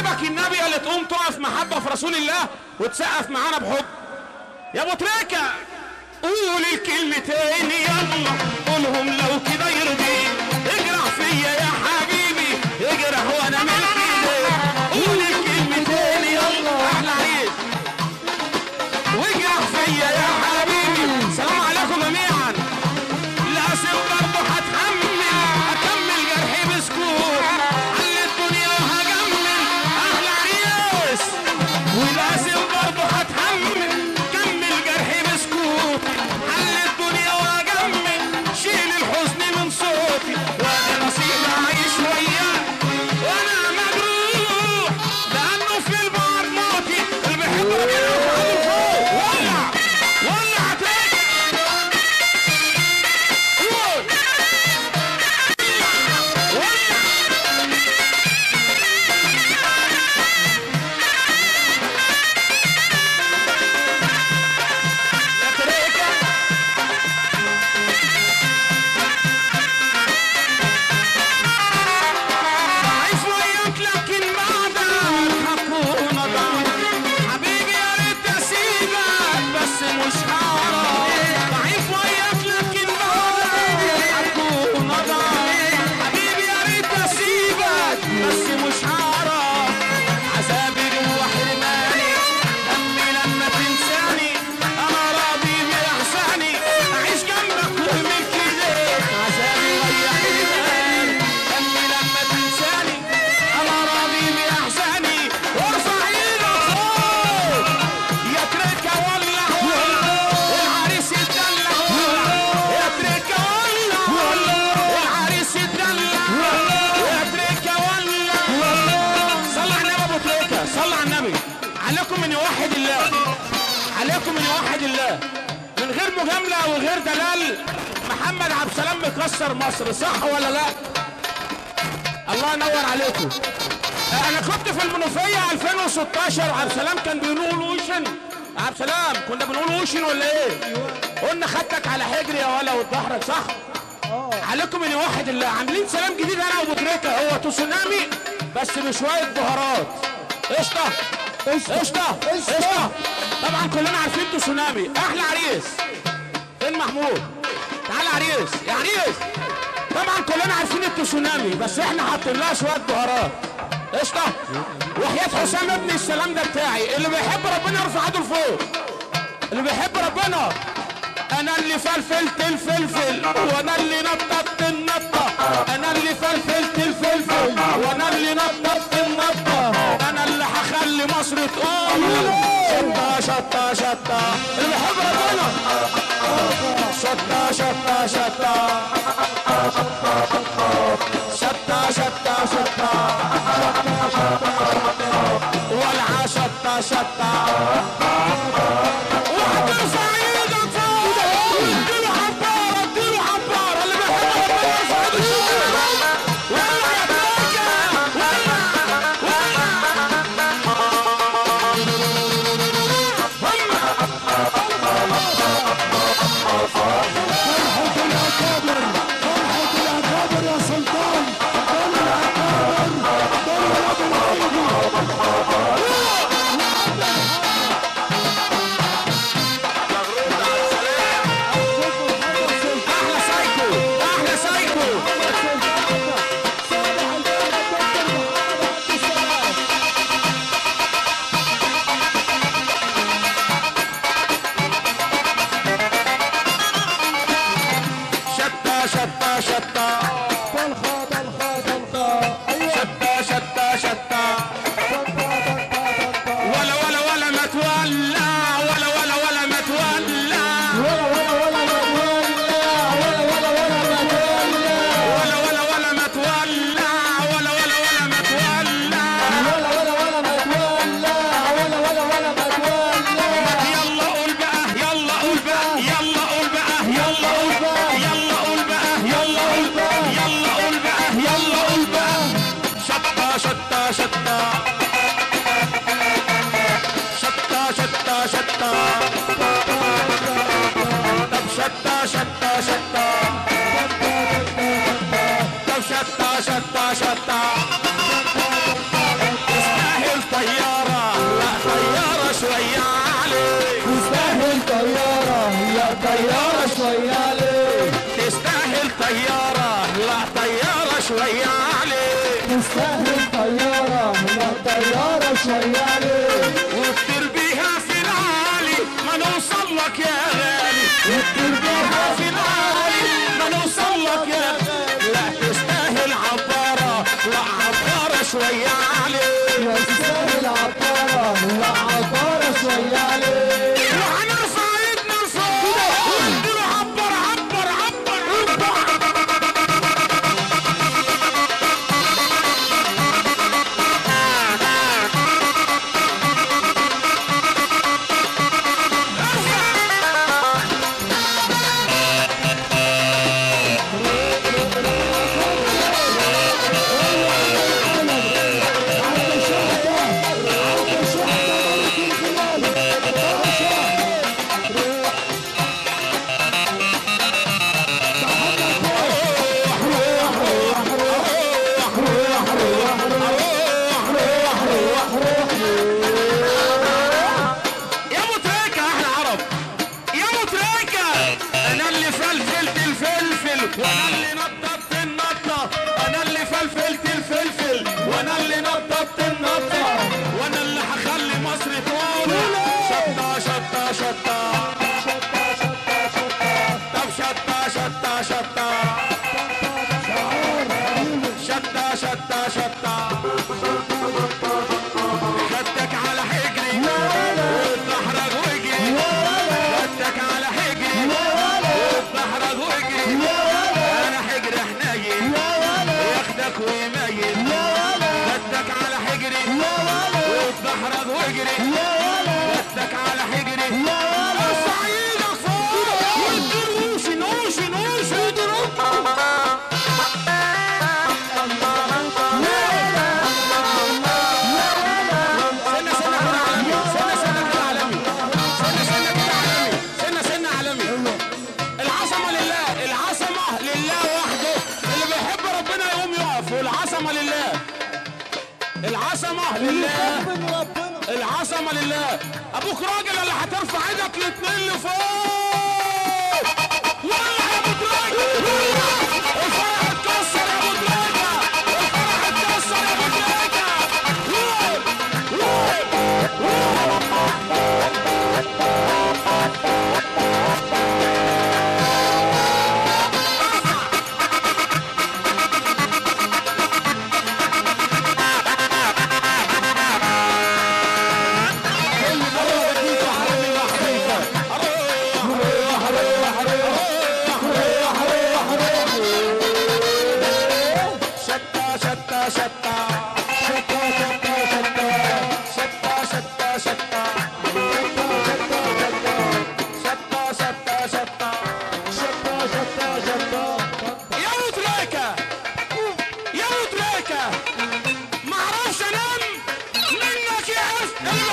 يعجبك النبي اللي تقوم تقف محبة في رسول الله وتسقف معانا بحب يا ابو تريكة قول الكلمتين يلا قولهم لو كده يرضي اجرح فيا يا حبيبي اجرح وانا من ايديك قول الكلمتين يلا احلى عيد واجرح فيا يا حبيبي سلام عليكم جميعا لازم برضه هتحمل اكمل جرحي بسكوت على الدنيا وهجمل احلى عريس ولازم برضه هتحمل كمل جرحي بسكوت حل الدنيا واجمل شيل الحزن من صوتي وانا نصيب اعيش وياك وانا مجروح لانه في البعد موتي اللي بيحب ربنا يرفع ايده لفوق ولع ولع تاني قول يا تريكة عايز وياك لكن بعدك هكون ضعيف حبيبي يا ريت اسيبك بس مش هعرف ضعيف وياك لكن بعدك هكون ضعيف حبيبي يا ريت اسيبك بس مش هعرف عذابي جوا حرماني همي لما تنساني انا راضي باحساني اعيش جنبك وملك ايديك عذابي ويا حرماني همي لما تنساني انا راضي باحساني وارفع ايدك فوق يا تركه ولع العريس يتدلع يا تركه ولع العريس يتدلع يا تركه ولع صلى على النبي ابو تركه صلى على النبي عليكم من يوحد الله عليكم من يوحد الله من غير مجامله وغير دلال محمد عبد السلام مكسر مصر صح ولا لا الله ينور عليكم انا كنت في المنوفيه 2016 عبد السلام كان بيقول وشن عبد السلام كنا بنقول وشن ولا ايه قلنا خدتك على حجري يا ولا وظهرك صح عليكم من واحد الله عاملين سلام جديد انا وابو تريكه هو تسونامي بس بشويه بهارات قشطه قشطه قشطه طبعا كلنا عارفين تسونامي احلى عريس فين محمود تعالى عريس يا عريس طبعا كلنا عارفين التسونامي بس احنا حاطين لها شويه بهارات قشطه وحياه حسام ابن السلام ده بتاعي اللي بيحب ربنا يرفع ايده لفوق اللي بيحب ربنا انا اللي فلفلت الفلفل وانا اللي نططت النطه انا اللي فلفلت الفلفل وانا اللي نططت النطه انا اللي هخلي مصر تقول شطه شطه شطه اللي بيحب ربنا شطه شطه شطه شطه شطه شطه ولع شطه شطه وهترفع ايدك فوق اديله حباره اديله حباره اللي بيحب ربنا يرفع ايده لفوق ولع يا تريكه ولع ولع فرحة الأكابر فرحة الأكابر يا سلطان دول الأكابر دول ولاد العيد شوية عليه وطير بيها في العالي ما نوصل لك يا غالي وطير بيها في العالي ما نوصل لك يا غالي لا تستاهل عبارة لا عبارة شوية علي يا تستاهل عطارة لا عطارة شوية عليه وهنرفع ايدنا لفوق ونديله عبر عبر عبر عبر عند شهدة عند شهدة ملك الخلال باشا يا متريكة احنا عرب يا متريكة انا اللي فلفلت الفلفل وانا اللي نططت النطة انا اللي فلفلت الفلفل وانا اللي نططت النطة وانا اللي هخلي مصر تقول شطة شطة شطة طب شطة شطة شطة شطة شطة شطة خدتك على حجري واتدحرج واجري خدتك على حجري واتدحرج واجري انا حجري حنين ياخدك ويميل خدتك على حجري واتدحرج واجري خدتك على حجري ارفع ايدك فوق وادي نوشي نوشي نوشي سنة سنة كده عالمي سنة سنة كده عالمي سنة سنة كده عالمي سنة سنة عالمي العظمة لله العظمة لله وحده اللي بيحب ربنا يقوم يقف والعظمة لله العظمة لله العظمة لله ابوك راجل اللي هترفع ايدك الاتنين لفوق والله يا ابو تراجع الفرح اتكسر يا ابو تراجع الفرح اتكسر يا ابو تراجع كل مرة بديك وحرمي وحريفة شتى شتى شتى شتى شتى شتى شتى شتى شتى شتى شتى شتى يا متريكة يا متريكة معرفش انام منك يا عز اللي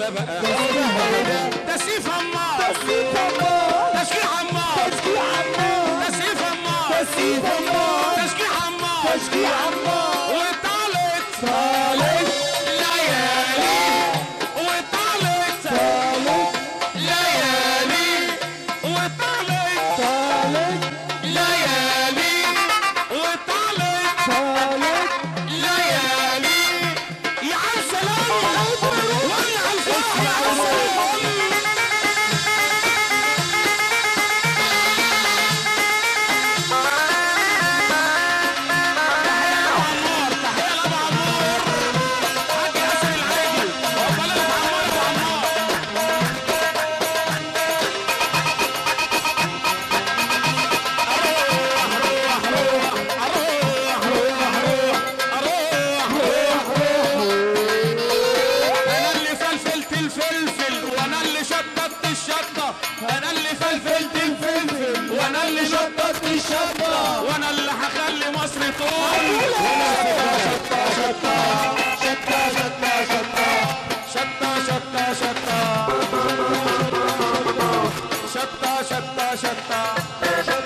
كده بقى كده تسيف عمار تسيف الله تشكيل عمار تشجيع الله تسيف عمار تسيف الله تشكيل عمار تشجيع الله وطالت ثالث ليالي وطالت ثالث ليالي وطالت ثالث ليالي وطالت ثالث ليالي يا عم سلام ولا على الفرح يا عم سلام تحية لأبو عمار تحية لأبو عمار حاج ياسر العيدي عقبال أبو عمار أبو عمار انا اللي فلفلت الفلفل وانا اللي شططت الشطه انا اللي فلفلت الفلفل وانا اللي شططت الشطه وانا اللي هخلي مصر تقول شطة شطة شطة شطه شطه شطه شطه شطه شطه